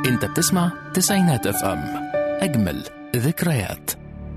انت بتسمع تسعينات اف ام اجمل ذكريات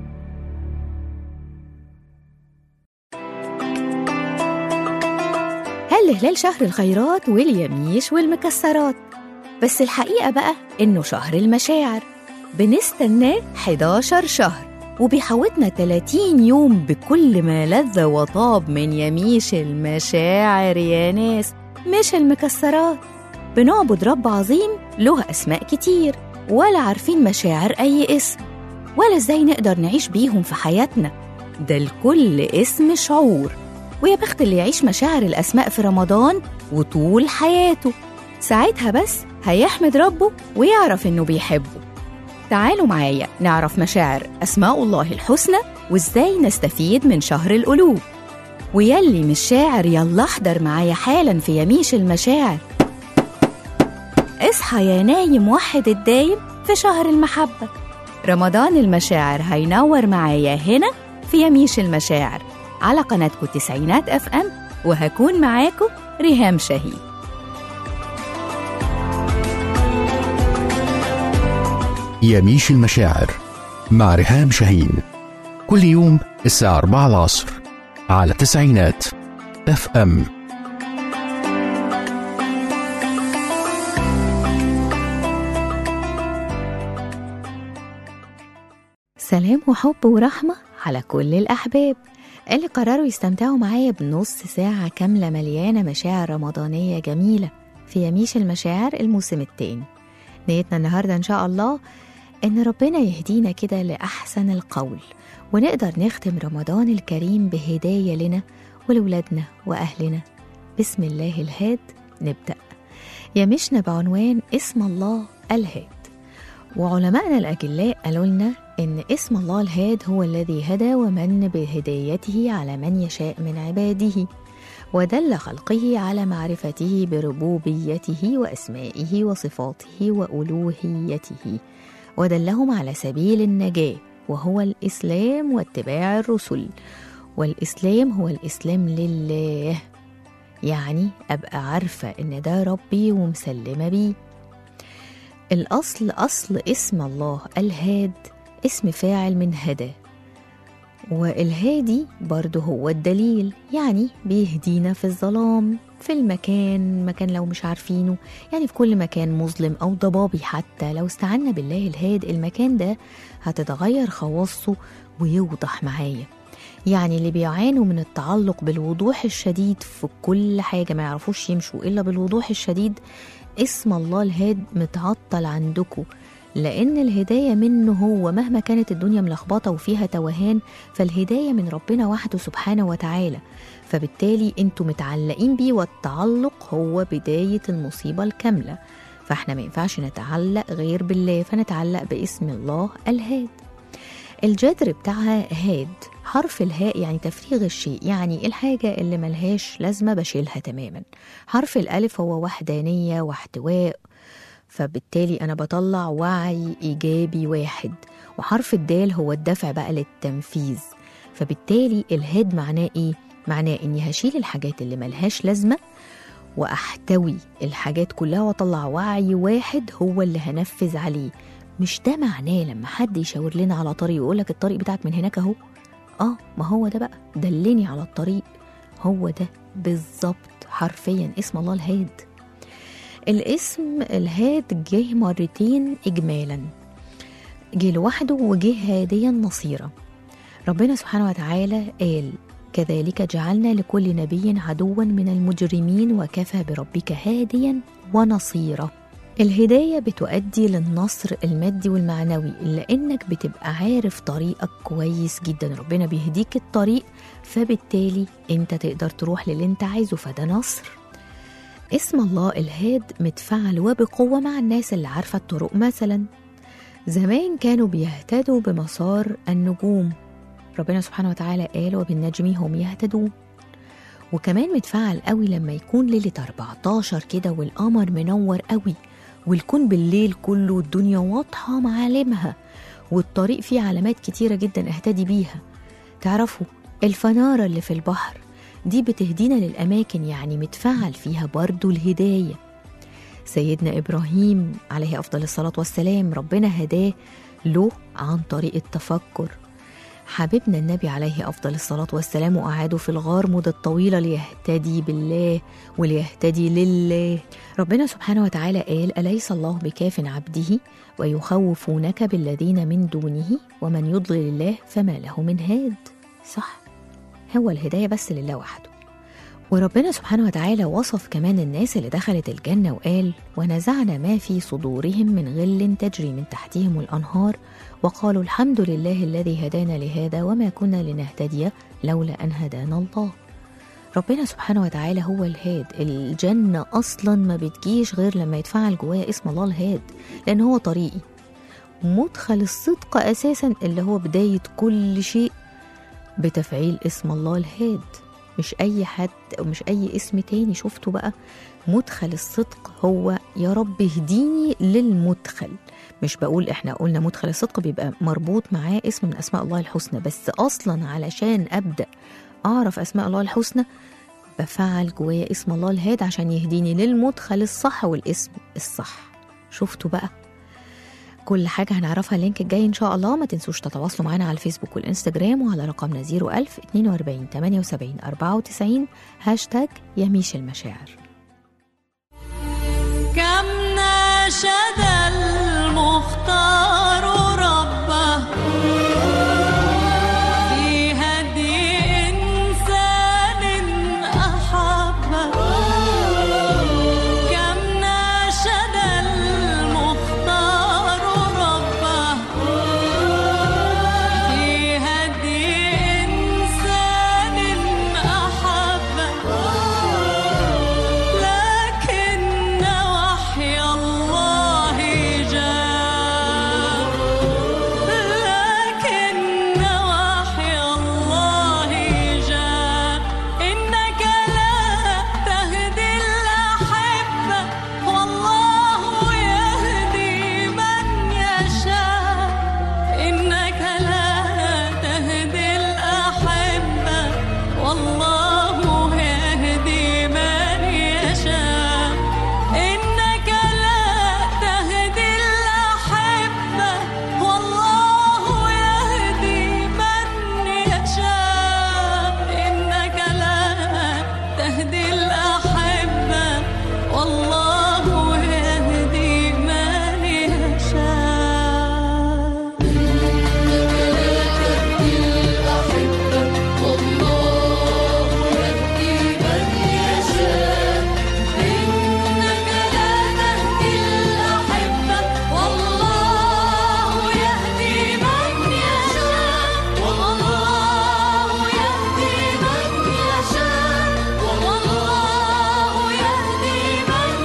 هل هلال شهر الخيرات واليميش والمكسرات بس الحقيقة بقى إنه شهر المشاعر بنستناه 11 شهر وبيحوطنا 30 يوم بكل ما لذ وطاب من يميش المشاعر يا ناس مش المكسرات بنعبد رب عظيم له أسماء كتير ولا عارفين مشاعر أي اسم ولا إزاي نقدر نعيش بيهم في حياتنا ده الكل اسم شعور ويا بخت اللي يعيش مشاعر الأسماء في رمضان وطول حياته ساعتها بس هيحمد ربه ويعرف إنه بيحبه تعالوا معايا نعرف مشاعر أسماء الله الحسنى وإزاي نستفيد من شهر القلوب ويلي مش شاعر يلا احضر معايا حالا في يميش المشاعر اصحى يا نايم وحد الدايم في شهر المحبة رمضان المشاعر هينور معايا هنا في يميش المشاعر على قناتكم تسعينات اف ام وهكون معاكم ريهام شهيد يميش المشاعر مع ريهام شاهين كل يوم الساعة 4 العصر على تسعينات اف ام سلام وحب ورحمة على كل الأحباب اللي قرروا يستمتعوا معايا بنص ساعة كاملة مليانة مشاعر رمضانية جميلة في يميش المشاعر الموسم التاني نيتنا النهاردة إن شاء الله إن ربنا يهدينا كده لأحسن القول ونقدر نختم رمضان الكريم بهداية لنا ولولادنا وأهلنا بسم الله الهاد نبدأ يمشنا بعنوان اسم الله الهاد وعلمائنا الأجلاء قالوا لنا إن اسم الله الهاد هو الذي هدى ومن بهدايته على من يشاء من عباده ودل خلقه على معرفته بربوبيته وأسمائه وصفاته وألوهيته ودلهم على سبيل النجاة وهو الإسلام واتباع الرسل والإسلام هو الإسلام لله يعني أبقى عارفة إن ده ربي ومسلمة بيه الأصل أصل اسم الله الهاد اسم فاعل من هدى والهادي برضه هو الدليل يعني بيهدينا في الظلام في المكان مكان لو مش عارفينه يعني في كل مكان مظلم أو ضبابي حتى لو استعنا بالله الهاد المكان ده هتتغير خواصه ويوضح معايا يعني اللي بيعانوا من التعلق بالوضوح الشديد في كل حاجة ما يعرفوش يمشوا إلا بالوضوح الشديد اسم الله الهاد متعطل عندكم لأن الهداية منه هو مهما كانت الدنيا ملخبطة وفيها توهان فالهداية من ربنا وحده سبحانه وتعالى فبالتالي انتوا متعلقين بيه والتعلق هو بداية المصيبة الكاملة فاحنا ما ينفعش نتعلق غير بالله فنتعلق باسم الله الهاد الجذر بتاعها هاد حرف الهاء يعني تفريغ الشيء يعني الحاجة اللي ملهاش لازمة بشيلها تماما حرف الألف هو وحدانية واحتواء فبالتالي أنا بطلع وعي إيجابي واحد وحرف الدال هو الدفع بقى للتنفيذ فبالتالي الهاد معناه إيه؟ معناه إني هشيل الحاجات اللي ملهاش لازمة وأحتوي الحاجات كلها وأطلع وعي واحد هو اللي هنفذ عليه مش ده معناه لما حد يشاور لنا على طريق ويقول لك الطريق بتاعك من هناك اهو اه ما هو ده بقى دلني على الطريق هو ده بالظبط حرفيا اسم الله الهاد الاسم الهاد جه مرتين اجمالا جه لوحده وجه هاديا نصيرا ربنا سبحانه وتعالى قال كذلك جعلنا لكل نبي عدوا من المجرمين وكفى بربك هاديا ونصيرا الهداية بتؤدي للنصر المادي والمعنوي لأنك بتبقى عارف طريقك كويس جدا ربنا بيهديك الطريق فبالتالي انت تقدر تروح للي انت عايزه فده نصر اسم الله الهاد متفعل وبقوة مع الناس اللي عارفة الطرق مثلا زمان كانوا بيهتدوا بمسار النجوم ربنا سبحانه وتعالى قال وبالنجم هم يهتدون وكمان متفعل قوي لما يكون ليلة 14 كده والقمر منور قوي والكون بالليل كله الدنيا واضحة معالمها والطريق فيه علامات كتيرة جدا اهتدي بيها تعرفوا الفنارة اللي في البحر دي بتهدينا للأماكن يعني متفعل فيها برضو الهداية سيدنا إبراهيم عليه أفضل الصلاة والسلام ربنا هداه له عن طريق التفكر حبيبنا النبي عليه أفضل الصلاة والسلام وقعدوا في الغار مدة طويلة ليهتدي بالله وليهتدي لله ربنا سبحانه وتعالى قال أليس الله بكاف عبده ويخوفونك بالذين من دونه ومن يضلل الله فما له من هاد صح هو الهداية بس لله وحده وربنا سبحانه وتعالى وصف كمان الناس اللي دخلت الجنة وقال ونزعنا ما في صدورهم من غل تجري من تحتهم الأنهار وقالوا الحمد لله الذي هدانا لهذا وما كنا لنهتدي لولا أن هدانا الله ربنا سبحانه وتعالى هو الهاد الجنة أصلا ما بتجيش غير لما يتفعل جوايا اسم الله الهاد لأن هو طريقي مدخل الصدق أساسا اللي هو بداية كل شيء بتفعيل اسم الله الهاد مش أي حد أو مش أي اسم تاني شفته بقى مدخل الصدق هو يا رب اهديني للمدخل مش بقول احنا قلنا مدخل الصدق بيبقى مربوط معاه اسم من اسماء الله الحسنى بس اصلا علشان ابدا اعرف اسماء الله الحسنى بفعل جوايا اسم الله الهاد عشان يهديني للمدخل الصح والاسم الصح شفتوا بقى كل حاجة هنعرفها اللينك الجاي إن شاء الله ما تنسوش تتواصلوا معنا على الفيسبوك والإنستجرام وعلى رقمنا 01000 42 78 94 هاشتاج يميش المشاعر كم ناشد المختار ربه في هدي إنسان أحبه كم ناشد المختار ربه في هدي إنسان أحبه لكن وحي الله جاء لكن وحي الله جاء إنك لا تهدي الأحبة والله يهدي من يشاء إنك لا تهدي الأحبة والله يهدي من يشاء إنك لا تهدي الأحبة والله يهدي من يشاء إنك لا تهدي الأحبة والله يهدي من يشاء إنك لا تهدي الأحبة والله يهدي من يشاء والله يهدي من يشاء والله يهدي من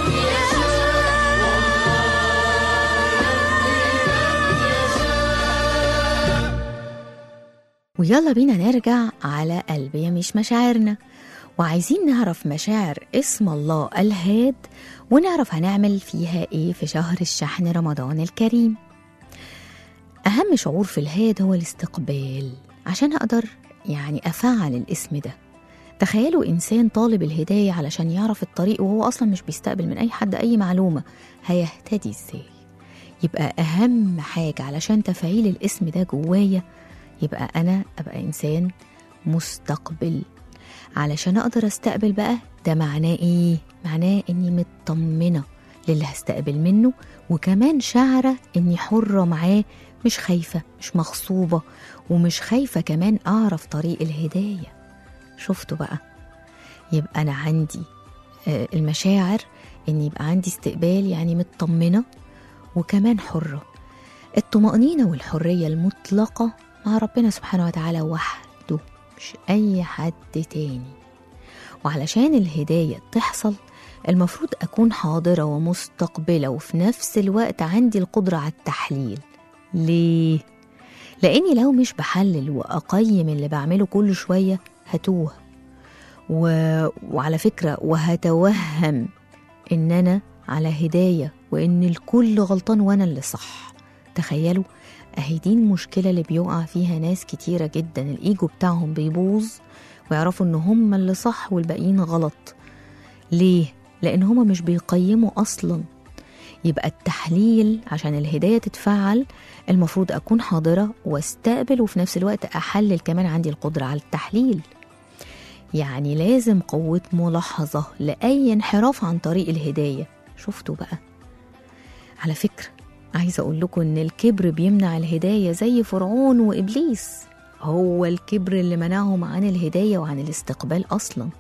يشاء ويلا بينا نرجع على قلبي مش مشاعرنا وعايزين نعرف مشاعر اسم الله الهاد ونعرف هنعمل فيها ايه في شهر الشحن رمضان الكريم أهم شعور في الهاد هو الاستقبال عشان أقدر يعني أفعل الاسم ده تخيلوا إنسان طالب الهداية علشان يعرف الطريق وهو أصلا مش بيستقبل من أي حد أي معلومة هيهتدي إزاي يبقى أهم حاجة علشان تفعيل الاسم ده جوايا يبقى أنا أبقى إنسان مستقبل علشان أقدر أستقبل بقى ده معناه إيه؟ معناه إني مطمنة للي هستقبل منه وكمان شعرة إني حرة معاه مش خايفة مش مغصوبة ومش خايفة كمان أعرف طريق الهداية شفتوا بقى يبقى أنا عندي آه، المشاعر إن يبقى عندي استقبال يعني مطمنة وكمان حرة الطمأنينة والحرية المطلقة مع ربنا سبحانه وتعالى وحده مش أي حد تاني وعلشان الهداية تحصل المفروض أكون حاضرة ومستقبلة وفي نفس الوقت عندي القدرة على التحليل ليه؟ لأني لو مش بحلل وأقيم اللي بعمله كل شوية هتوه و... وعلى فكرة وهتوهم إن أنا على هداية وإن الكل غلطان وأنا اللي صح تخيلوا أهي دي المشكلة اللي بيقع فيها ناس كتيرة جدا الإيجو بتاعهم بيبوظ ويعرفوا إن هم اللي صح والباقيين غلط ليه؟ لأن هما مش بيقيموا أصلا يبقى التحليل عشان الهداية تتفعل المفروض أكون حاضرة واستقبل وفي نفس الوقت أحلل كمان عندي القدرة على التحليل يعني لازم قوة ملاحظة لأي انحراف عن طريق الهداية شفتوا بقى على فكرة عايزة أقول لكم إن الكبر بيمنع الهداية زي فرعون وإبليس هو الكبر اللي منعهم عن الهداية وعن الاستقبال أصلا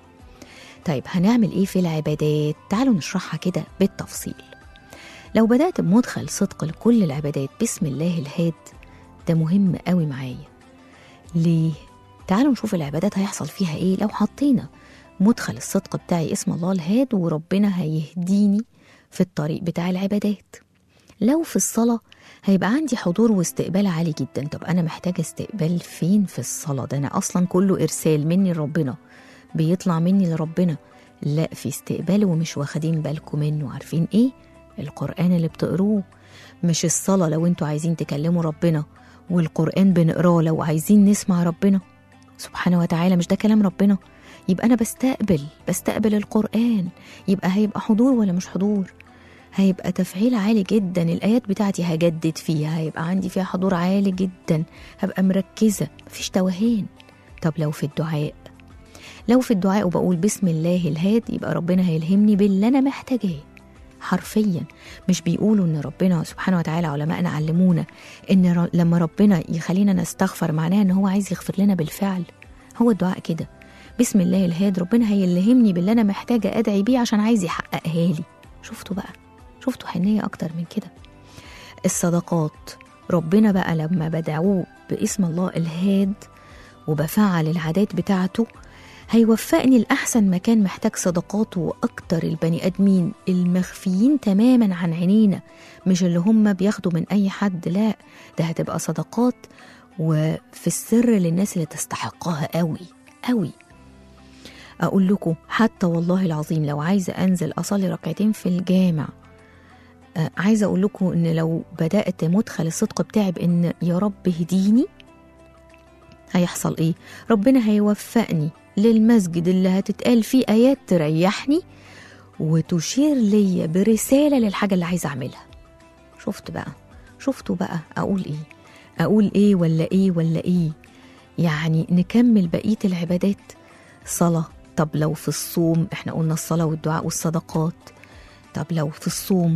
طيب هنعمل إيه في العبادات؟ تعالوا نشرحها كده بالتفصيل لو بدأت بمدخل صدق لكل العبادات بسم الله الهاد ده مهم قوي معايا ليه؟ تعالوا نشوف العبادات هيحصل فيها ايه لو حطينا مدخل الصدق بتاعي اسم الله الهاد وربنا هيهديني في الطريق بتاع العبادات لو في الصلاة هيبقى عندي حضور واستقبال عالي جدا طب أنا محتاجة استقبال فين في الصلاة ده أنا أصلا كله إرسال مني لربنا بيطلع مني لربنا لا في استقبال ومش واخدين بالكم منه عارفين ايه القرآن اللي بتقروه مش الصلاة لو انتوا عايزين تكلموا ربنا والقرآن بنقراه لو عايزين نسمع ربنا سبحانه وتعالى مش ده كلام ربنا يبقى أنا بستقبل بستقبل القرآن يبقى هيبقى حضور ولا مش حضور هيبقى تفعيل عالي جدا الآيات بتاعتي هجدد فيها هيبقى عندي فيها حضور عالي جدا هبقى مركزة مفيش توهان طب لو في الدعاء لو في الدعاء وبقول بسم الله الهاد يبقى ربنا هيلهمني باللي أنا محتاجاه حرفيا مش بيقولوا ان ربنا سبحانه وتعالى علماءنا علمونا ان ر- لما ربنا يخلينا نستغفر معناها ان هو عايز يغفر لنا بالفعل هو الدعاء كده بسم الله الهاد ربنا هيلهمني باللي انا محتاجه ادعي بيه عشان عايز يحققها لي شفتوا بقى شفتوا حنيه اكتر من كده الصدقات ربنا بقى لما بدعوه باسم الله الهاد وبفعل العادات بتاعته هيوفقني لأحسن مكان محتاج صدقاته وأكتر البني آدمين المخفيين تماما عن عينينا مش اللي هم بياخدوا من أي حد لا ده هتبقى صدقات وفي السر للناس اللي تستحقها قوي قوي أقول لكم حتى والله العظيم لو عايزة أنزل أصلي ركعتين في الجامع آه، عايزة أقول لكم إن لو بدأت مدخل الصدق بتاعي بإن يا رب اهديني هيحصل إيه؟ ربنا هيوفقني للمسجد اللي هتتقال فيه آيات تريحني وتشير ليا برسالة للحاجة اللي عايزة أعملها شفت بقى شفتوا بقى أقول إيه أقول إيه ولا إيه ولا إيه يعني نكمل بقية العبادات صلاة طب لو في الصوم احنا قلنا الصلاة والدعاء والصدقات طب لو في الصوم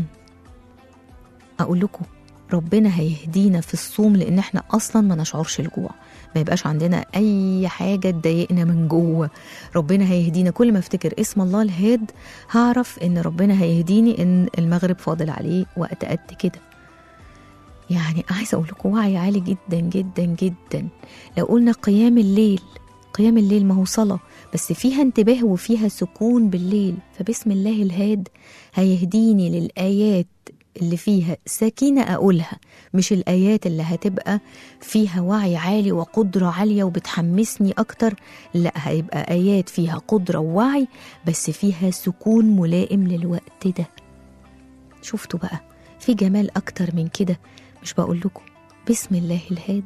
أقول لكم ربنا هيهدينا في الصوم لأن احنا أصلا ما نشعرش الجوع ما يبقاش عندنا أي حاجة تضايقنا من جوه ربنا هيهدينا كل ما افتكر اسم الله الهاد هعرف إن ربنا هيهديني إن المغرب فاضل عليه وقت قد كده يعني عايزة أقول لكم وعي عالي جدا جدا جدا لو قلنا قيام الليل قيام الليل ما هو صلاة بس فيها انتباه وفيها سكون بالليل فبسم الله الهاد هيهديني للآيات اللي فيها سكينة أقولها مش الآيات اللي هتبقى فيها وعي عالي وقدرة عالية وبتحمسني أكتر لا هيبقى آيات فيها قدرة ووعي بس فيها سكون ملائم للوقت ده شفتوا بقى في جمال أكتر من كده مش بقول لكم بسم الله الهاد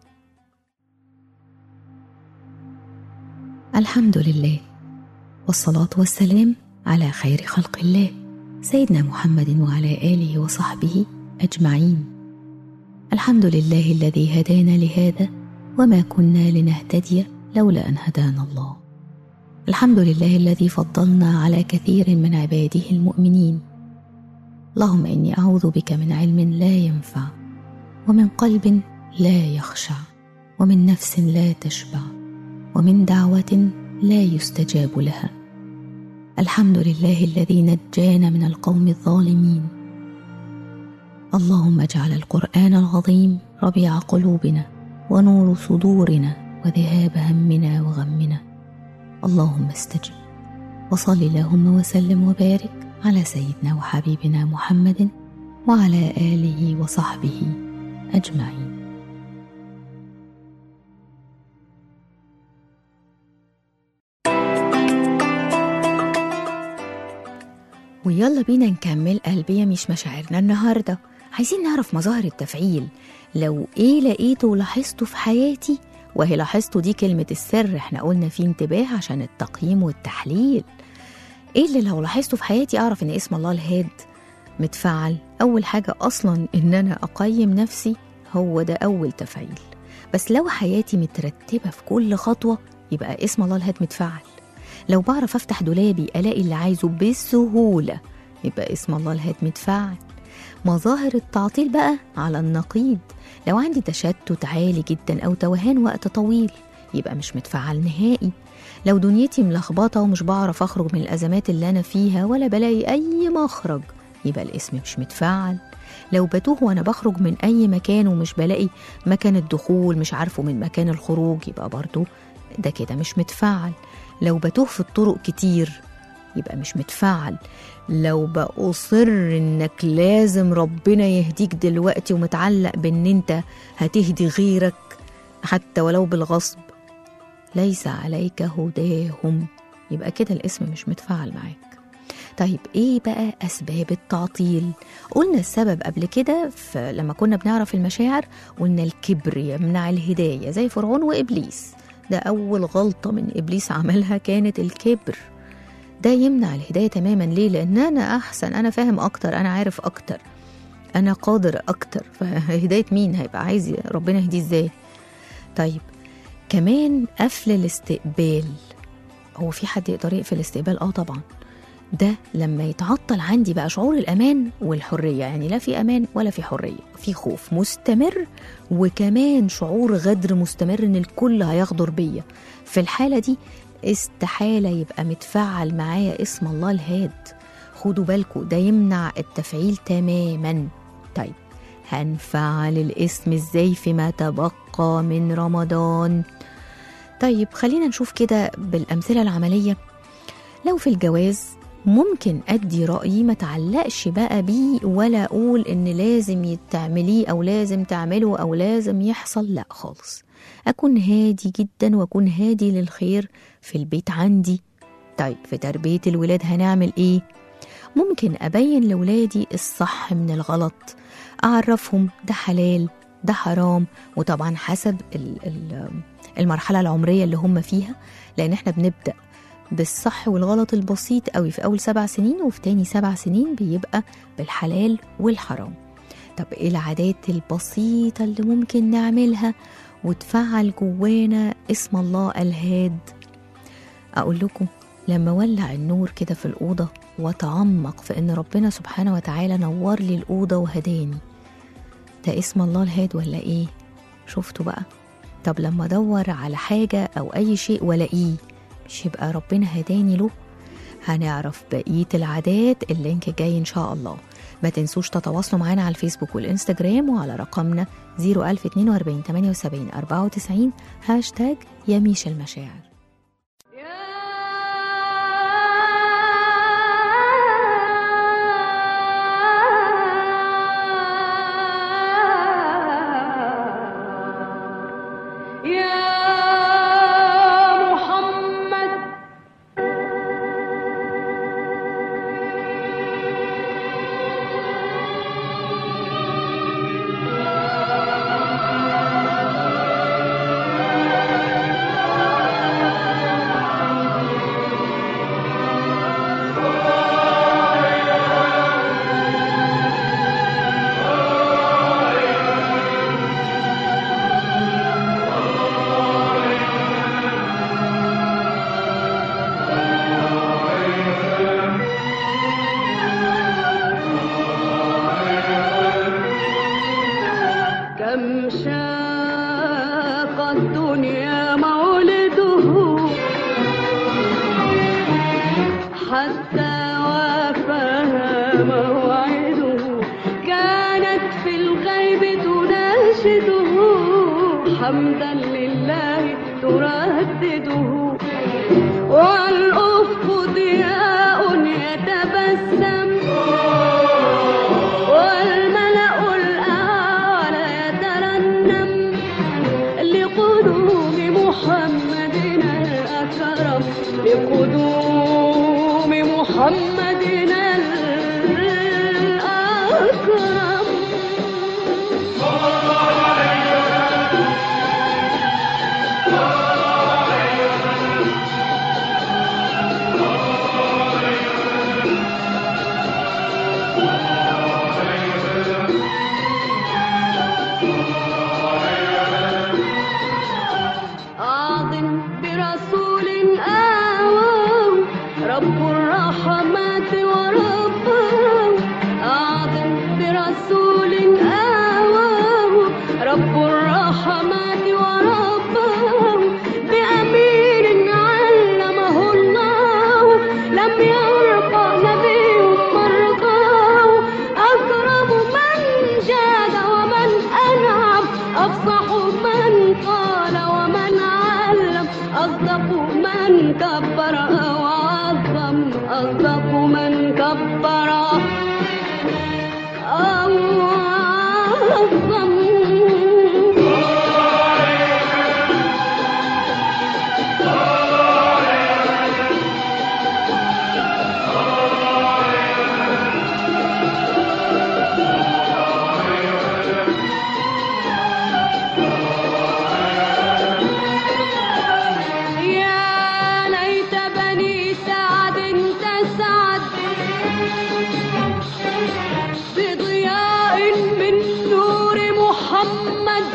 الحمد لله والصلاة والسلام على خير خلق الله سيدنا محمد وعلى آله وصحبه أجمعين الحمد لله الذي هدانا لهذا وما كنا لنهتدي لولا أن هدانا الله الحمد لله الذي فضلنا على كثير من عباده المؤمنين اللهم إني أعوذ بك من علم لا ينفع ومن قلب لا يخشع ومن نفس لا تشبع ومن دعوة لا يستجاب لها الحمد لله الذي نجانا من القوم الظالمين اللهم اجعل القرآن العظيم ربيع قلوبنا ونور صدورنا وذهاب همنا وغمنا اللهم استجب وصل اللهم وسلم وبارك على سيدنا وحبيبنا محمد وعلى آله وصحبه أجمعين ويلا بينا نكمل قلبية مش مشاعرنا النهاردة عايزين نعرف مظاهر التفعيل لو ايه لقيته ولاحظته في حياتي وهي لاحظته دي كلمة السر احنا قلنا في انتباه عشان التقييم والتحليل ايه اللي لو لاحظته في حياتي اعرف ان اسم الله الهاد متفعل اول حاجه اصلا ان انا اقيم نفسي هو ده اول تفعيل بس لو حياتي مترتبه في كل خطوه يبقى اسم الله الهاد متفعل لو بعرف افتح دولابي الاقي اللي عايزه بسهوله يبقى اسم الله الهاد متفعل مظاهر التعطيل بقى على النقيض لو عندي تشتت عالي جدا او توهان وقت طويل يبقى مش متفعل نهائي لو دنيتي ملخبطه ومش بعرف اخرج من الازمات اللي انا فيها ولا بلاقي اي مخرج يبقى الاسم مش متفعل لو بتوه وانا بخرج من اي مكان ومش بلاقي مكان الدخول مش عارفه من مكان الخروج يبقى برضو ده كده مش متفعل لو بتوه في الطرق كتير يبقى مش متفعل لو بأصر انك لازم ربنا يهديك دلوقتي ومتعلق بان انت هتهدي غيرك حتى ولو بالغصب ليس عليك هداهم يبقى كده الاسم مش متفعل معاك طيب ايه بقى اسباب التعطيل قلنا السبب قبل كده ف- لما كنا بنعرف المشاعر قلنا الكبر يمنع الهدايه زي فرعون وابليس ده اول غلطه من ابليس عملها كانت الكبر ده يمنع الهدايه تماما ليه لان انا احسن انا فاهم اكتر انا عارف اكتر انا قادر اكتر فهدايه مين هيبقى عايز ربنا يهديه ازاي طيب كمان قفل الاستقبال هو في حد يقدر يقفل الاستقبال اه طبعا ده لما يتعطل عندي بقى شعور الامان والحريه يعني لا في امان ولا في حريه في خوف مستمر وكمان شعور غدر مستمر ان الكل هيغدر بيا في الحاله دي استحاله يبقى متفعل معايا اسم الله الهاد خدوا بالكم ده يمنع التفعيل تماما طيب هنفعل الاسم ازاي فيما تبقى من رمضان طيب خلينا نشوف كده بالامثله العمليه لو في الجواز ممكن ادي رايي ما تعلقش بقى بيه ولا اقول ان لازم تعمليه او لازم تعمله او لازم يحصل لا خالص اكون هادي جدا واكون هادي للخير في البيت عندي طيب في تربيه الولاد هنعمل ايه ممكن ابين لولادي الصح من الغلط اعرفهم ده حلال ده حرام وطبعا حسب ال- ال- المرحله العمريه اللي هم فيها لان احنا بنبدا بالصح والغلط البسيط قوي في اول سبع سنين وفي تاني سبع سنين بيبقى بالحلال والحرام طب ايه العادات البسيطة اللي ممكن نعملها وتفعل جوانا اسم الله الهاد اقول لكم لما ولع النور كده في الأوضة واتعمق في ان ربنا سبحانه وتعالى نور لي الأوضة وهداني ده اسم الله الهاد ولا ايه شفتوا بقى طب لما ادور على حاجة او اي شيء والاقيه مش يبقى ربنا هداني له هنعرف بقية العادات اللينك جاي إن شاء الله ما تنسوش تتواصلوا معانا على الفيسبوك والإنستجرام وعلى رقمنا 01042 78 94 هاشتاج يميش المشاعر يا محمد كم شاق الدنيا مولده حتى وافاها موعده كانت في الغيب تناشده حمدا لله تردده والأفق ضياء يتبسم والملأ الأعلى يترنم لقدوم محمدنا الأكرم لقدوم محمدنا الأكرم الرحمات وربه أعظم برسول آواه رب الرحمات وربه بأمير علمه الله لم يرقى نبي مرقاه أكرم من جاد ومن أنعم أفصح من قال ومن علم أصدق من كبر وعظم أصدق من كبر أو عظم يا ليت بني سعد تسعد بضياء من نور محمد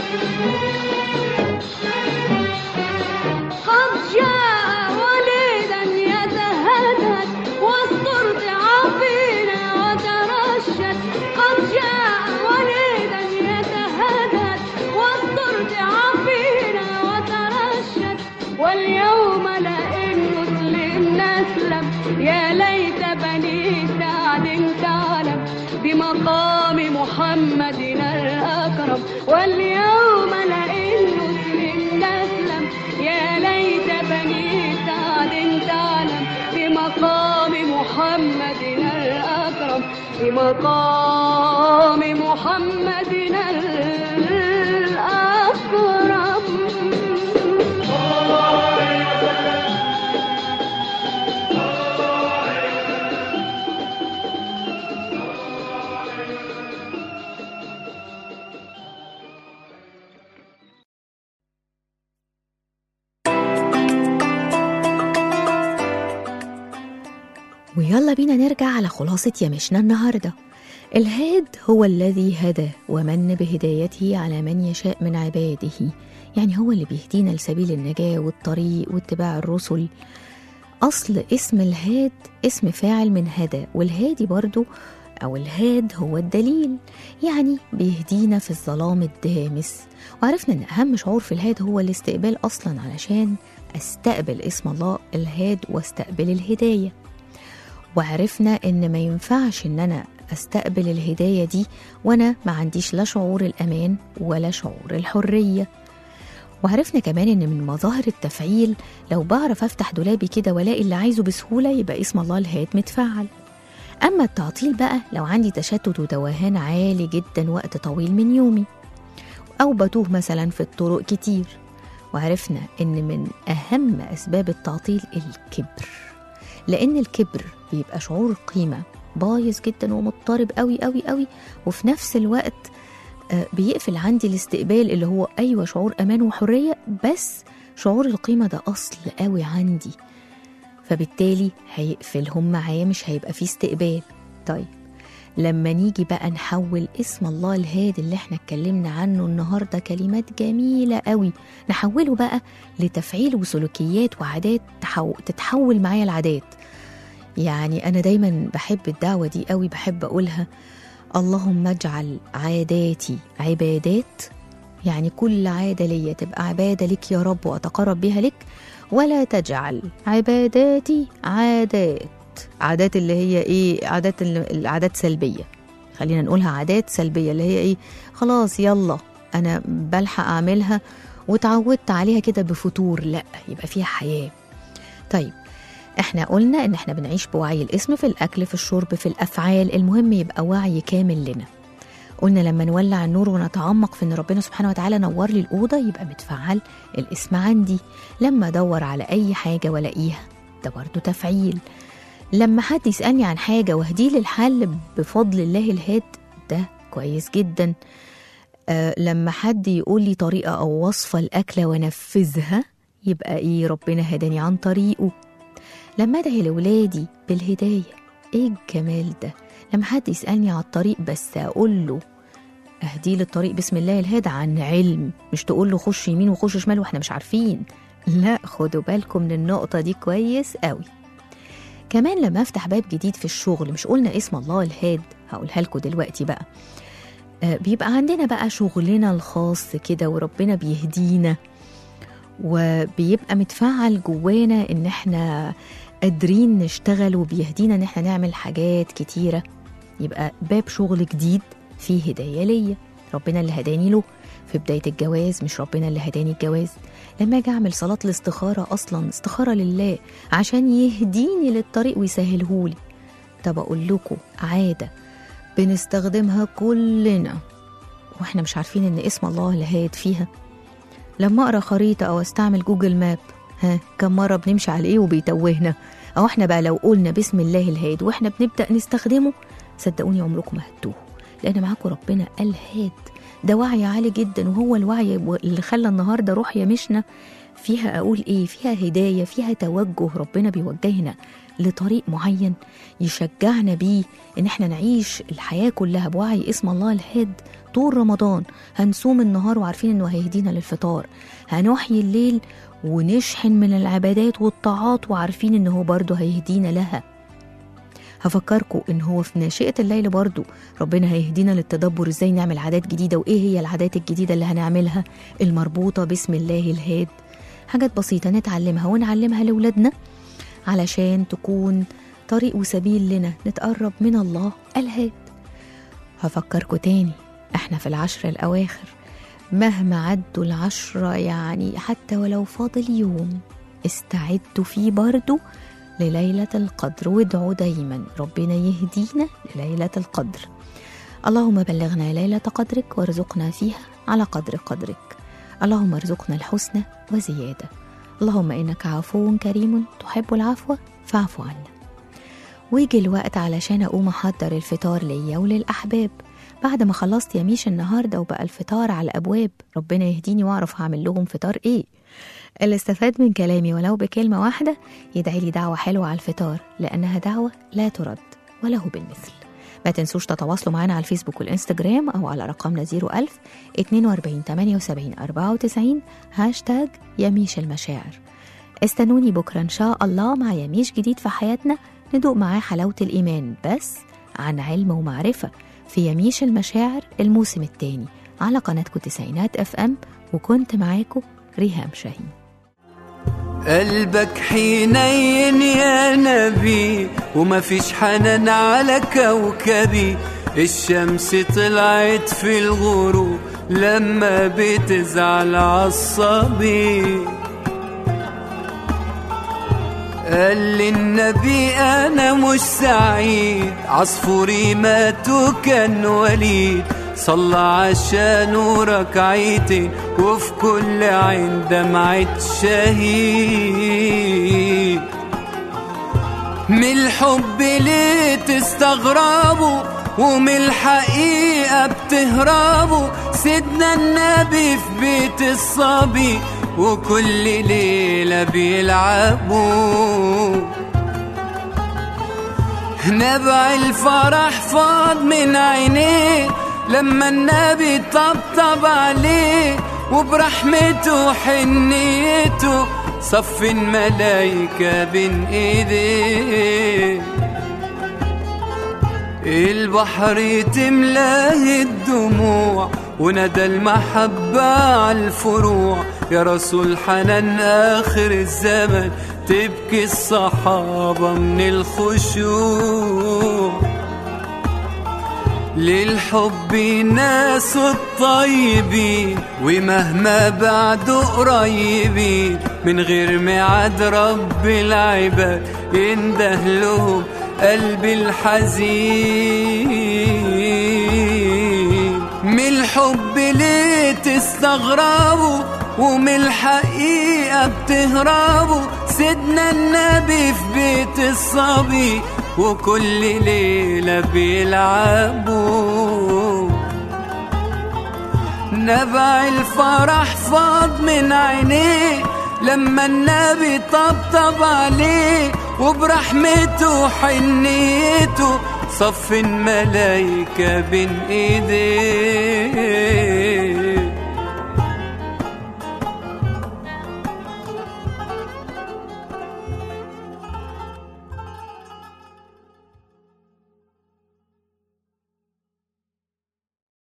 قد جاء وليدا يتهدد واسترض عفينا وترشد قد جاء وليدا يتهدد واسترض عفينا وترشد واليوم لئن مسلم نسلم يا ليت بني سعد تعلم بمقام محمدنا الأكرم واليوم لئن مسلم نسلم يا ليت بني سعد تعلم بمقام محمدنا الأكرم بمقام محمدنا الأكرم ويلا بينا نرجع على خلاصة يمشنا النهاردة الهاد هو الذي هدى ومن بهدايته على من يشاء من عباده يعني هو اللي بيهدينا لسبيل النجاة والطريق واتباع الرسل أصل اسم الهاد اسم فاعل من هدى والهادي برضو أو الهاد هو الدليل يعني بيهدينا في الظلام الدامس وعرفنا أن أهم شعور في الهاد هو الاستقبال أصلا علشان أستقبل اسم الله الهاد واستقبل الهداية وعرفنا ان ما ينفعش ان انا استقبل الهدايه دي وانا ما عنديش لا شعور الامان ولا شعور الحريه وعرفنا كمان ان من مظاهر التفعيل لو بعرف افتح دولابي كده والاقي اللي عايزه بسهوله يبقى اسم الله الهاد متفعل اما التعطيل بقى لو عندي تشتت وتوهان عالي جدا وقت طويل من يومي او بتوه مثلا في الطرق كتير وعرفنا ان من اهم اسباب التعطيل الكبر لان الكبر بيبقى شعور قيمه بايظ جدا ومضطرب قوي قوي قوي وفي نفس الوقت آه، بيقفل عندي الاستقبال اللي هو ايوه شعور امان وحريه بس شعور القيمه ده اصل قوي عندي فبالتالي هيقفلهم معايا مش هيبقى فيه استقبال طيب لما نيجي بقى نحول اسم الله الهادي اللي احنا اتكلمنا عنه النهارده كلمات جميله قوي نحوله بقى لتفعيل وسلوكيات وعادات تحو... تتحول معايا العادات يعني انا دايما بحب الدعوه دي قوي بحب اقولها اللهم اجعل عاداتي عبادات يعني كل عاده ليا تبقى عباده لك يا رب واتقرب بها لك ولا تجعل عباداتي عادات عادات اللي هي ايه عادات ال- العادات سلبيه خلينا نقولها عادات سلبيه اللي هي ايه خلاص يلا انا بلحق اعملها وتعودت عليها كده بفتور لا يبقى فيها حياه طيب احنا قلنا ان احنا بنعيش بوعي الاسم في الاكل في الشرب في الافعال المهم يبقى وعي كامل لنا قلنا لما نولع النور ونتعمق في ان ربنا سبحانه وتعالى نور لي الاوضه يبقى متفعل الاسم عندي لما ادور على اي حاجه والاقيها ده برضه تفعيل لما حد يسالني عن حاجه واهديه للحل بفضل الله الهاد ده كويس جدا آه لما حد يقول لي طريقه او وصفه الاكله وانفذها يبقى ايه ربنا هداني عن طريقه لما ادعي لولادي بالهدايه ايه الجمال ده لما حد يسالني على الطريق بس اقول له اهديه للطريق بسم الله الهادي عن علم مش تقول له خش يمين وخش شمال واحنا مش عارفين لا خدوا بالكم من النقطه دي كويس قوي كمان لما افتح باب جديد في الشغل مش قلنا اسم الله الهاد هقولها لكم دلوقتي بقى آه، بيبقى عندنا بقى شغلنا الخاص كده وربنا بيهدينا وبيبقى متفعل جوانا ان احنا قادرين نشتغل وبيهدينا ان احنا نعمل حاجات كتيرة يبقى باب شغل جديد فيه هداية ليا ربنا اللي هداني له في بداية الجواز مش ربنا اللي هداني الجواز لما اجي اعمل صلاة الاستخارة اصلا استخارة لله عشان يهديني للطريق ويسهلهولي طب اقول لكم عادة بنستخدمها كلنا واحنا مش عارفين ان اسم الله الهاد فيها لما اقرا خريطه او استعمل جوجل ماب ها كم مره بنمشي على ايه وبيتوهنا او احنا بقى لو قلنا بسم الله الهاد واحنا بنبدا نستخدمه صدقوني عمركم ما هتوه لان معاكم ربنا الهاد ده وعي عالي جدا وهو الوعي اللي خلى النهارده روح يا مشنا فيها اقول ايه فيها هدايه فيها توجه ربنا بيوجهنا لطريق معين يشجعنا بيه ان احنا نعيش الحياه كلها بوعي اسم الله الهاد طول رمضان هنصوم النهار وعارفين انه هيهدينا للفطار هنحيي الليل ونشحن من العبادات والطاعات وعارفين ان هو برضه هيهدينا لها هفكركم ان هو في ناشئة الليل برضه ربنا هيهدينا للتدبر ازاي نعمل عادات جديدة وايه هي العادات الجديدة اللي هنعملها المربوطة باسم الله الهاد حاجات بسيطة نتعلمها ونعلمها لولادنا علشان تكون طريق وسبيل لنا نتقرب من الله الهاد هفكركم تاني احنا في العشر الأواخر مهما عدوا العشرة يعني حتى ولو فاضل يوم استعدوا فيه برضو لليلة القدر وادعوا دايما ربنا يهدينا لليلة القدر اللهم بلغنا ليلة قدرك وارزقنا فيها على قدر قدرك اللهم ارزقنا الحسنى وزيادة اللهم إنك عفو كريم تحب العفو فاعف عنا ويجي الوقت علشان أقوم أحضر الفطار ليا وللأحباب بعد ما خلصت يا ميش النهاردة وبقى الفطار على أبواب ربنا يهديني وأعرف هعمل لهم فطار إيه اللي استفاد من كلامي ولو بكلمة واحدة يدعي لي دعوة حلوة على الفطار لأنها دعوة لا ترد وله بالمثل ما تنسوش تتواصلوا معنا على الفيسبوك والإنستجرام أو على رقمنا 01000 42 78 94 هاشتاج يميش المشاعر استنوني بكرة إن شاء الله مع يميش جديد في حياتنا ندوق معاه حلاوة الإيمان بس عن علم ومعرفة في يميش المشاعر الموسم الثاني على قناتكم تسعينات اف ام وكنت معاكم ريهام شاهين قلبك حنين يا نبي وما فيش حنان على كوكبي الشمس طلعت في الغروب لما بتزعل عصبي قال لي النبي انا مش سعيد عصفوري مات وكان وليد صلى عشانه ركعتين وفي كل عين دمعة شهيد من الحب ليه تستغربوا ومن الحقيقة بتهربوا سيدنا النبي في بيت الصبي وكل ليلة بيلعبوا نبع الفرح فاض من عينيه لما النبي طبطب عليه وبرحمته وحنيته صف الملايكة بين ايديه البحر تملاه الدموع وندى المحبة على الفروع يا رسول حنان آخر الزمن تبكي الصحابة من الخشوع للحب ناس الطيبين ومهما بعدوا قريبين من غير ميعاد رب العباد ينده لهم قلبي الحزين من الحب ليه تستغربوا ومن الحقيقة بتهربوا سيدنا النبي في بيت الصبي وكل ليلة بيلعبوا نبع الفرح فاض من عينيه لما النبي طبطب عليه وبرحمته وحنيته صف الملايكة بين ايديه